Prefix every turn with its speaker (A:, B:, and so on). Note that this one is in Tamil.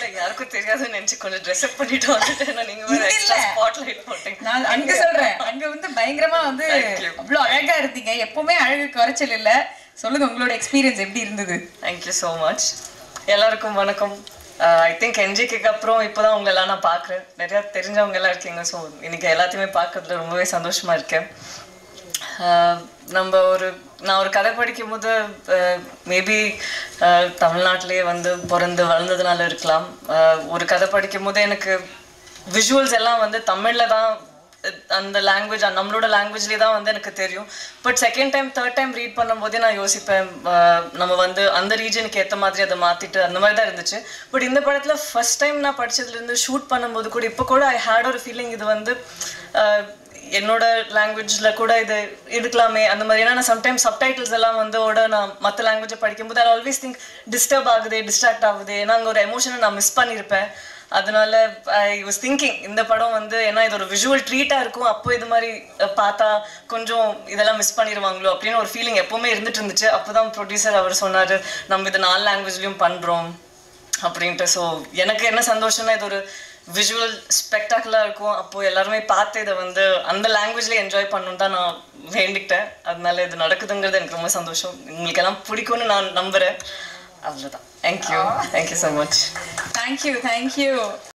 A: யாருக்கும் தெரியாதுன்னு நினைச்சு கொஞ்சம் ட்ரெஸ் அப் பண்ணிட்டு வந்துட்டேன் நீங்க வேற
B: இல்ல.
A: எக்ஸ்ட்ரா ஸ்பாட்லைட் போட்டீங்க
B: நான் அங்க சொல்றேன் அங்க வந்து பயங்கரமா வந்து
A: Thank you.
B: அவ்வளவு அழகா இருந்தீங்க எப்பவுமே அழகு குறைச்சல் இல்ல சொல்லுங்க உங்களோட எக்ஸ்பீரியன்ஸ் எப்படி இருந்தது
A: தேங்க்யூ ஸோ மச் எல்லாருக்கும் வணக்கம் ஐ திங்க் என்ஜிக்கு அப்புறம் இப்போதான் உங்களை எல்லாம் நான் பார்க்குறேன் நிறையா தெரிஞ்சவங்க எல்லாம் இருக்கீங்க ஸோ இன்னைக்கு எல்லாத்தையுமே பார்க்கறதுல ரொம்பவே சந்தோஷமா இருக்கேன் ஆஹ் நம்ம ஒரு நான் ஒரு கதை படிக்கும் போது மேபி தமிழ்நாட்டிலேயே வந்து பிறந்து வளர்ந்ததுனால இருக்கலாம் ஆஹ் ஒரு கதை படிக்கும் போது எனக்கு விஷுவல்ஸ் எல்லாம் வந்து தமிழில் தான் அஹ் அந்த லாங்குவேஜ் நம்மளோட லாங்குவேஜ்லேயே தான் வந்து எனக்கு தெரியும் but second time third time read பண்ணும்போதே நான் யோசிப்பேன் ஆஹ் நம்ம வந்து அந்த ரீஜனுக்கு ஏற்ற மாதிரி அதை மாற்றிட்டு அந்த மாதிரி தான் இருந்துச்சு பட் இந்த படத்தில் ஃபர்ஸ்ட் டைம் நான் படிச்சதுலேருந்து ஷூட் பண்ணும்போது கூட இப்போ கூட ஐ ஹேட் ஒரு ஃபீலிங் இது வந்து ஆஹ் என்னோட லாங்குவேஜில் கூட இது இருக்கலாமே அந்த மாதிரி ஏன்னா நான் சம்டைம்ஸ் சப்டைட்டில்ஸ் எல்லாம் வந்து ஓட நான் மற்ற லாங்குவேஜை படிக்கும்போது ஐ ஆல்வேஸ் திங்க் டிஸ்டர்ப் ஆகுது டிஸ்ட்ராக்ட் ஆகுது ஏன்னா அங்கே ஒரு எமோஷனை நான் மிஸ் பண்ணியிருப்பேன் அதனால ஐ வாஸ் திங்கிங் இந்த படம் வந்து ஏன்னா இது ஒரு விஷுவல் ட்ரீட்டாக இருக்கும் அப்போ இது மாதிரி அஹ், பார்த்தா கொஞ்சம் இதெல்லாம் மிஸ் பண்ணிடுவாங்களோ அப்படின்னு ஒரு ஃபீலிங் எப்போவுமே இருந்துட்டு இருந்துச்சு அப்போ தான் ப்ரொடியூசர் அவர் சொன்னார் நம்ம இது நாலு லாங்குவேஜ்லேயும் பண்ணுறோம் அப்படின்ட்டு ஸோ எனக்கு என்ன சந்தோஷம்னா இது ஒரு விஷுவல் ஸ்பெக்டாக்குலராக இருக்கும் அப்போது எல்லாருமே பார்த்து இதை வந்து அந்த லாங்குவேஜ்லேயே என்ஜாய் பண்ணணும் தான் நான் வேண்டிக்கிட்டேன் அதனால இது நடக்குதுங்கிறது எனக்கு ரொம்ப சந்தோஷம் உங்களுக்கு எல்லாம் பிடிக்கும்னு நான் நம்புகிறேன் அவ்வளோதான் thank you thank you so much
B: thank you thank you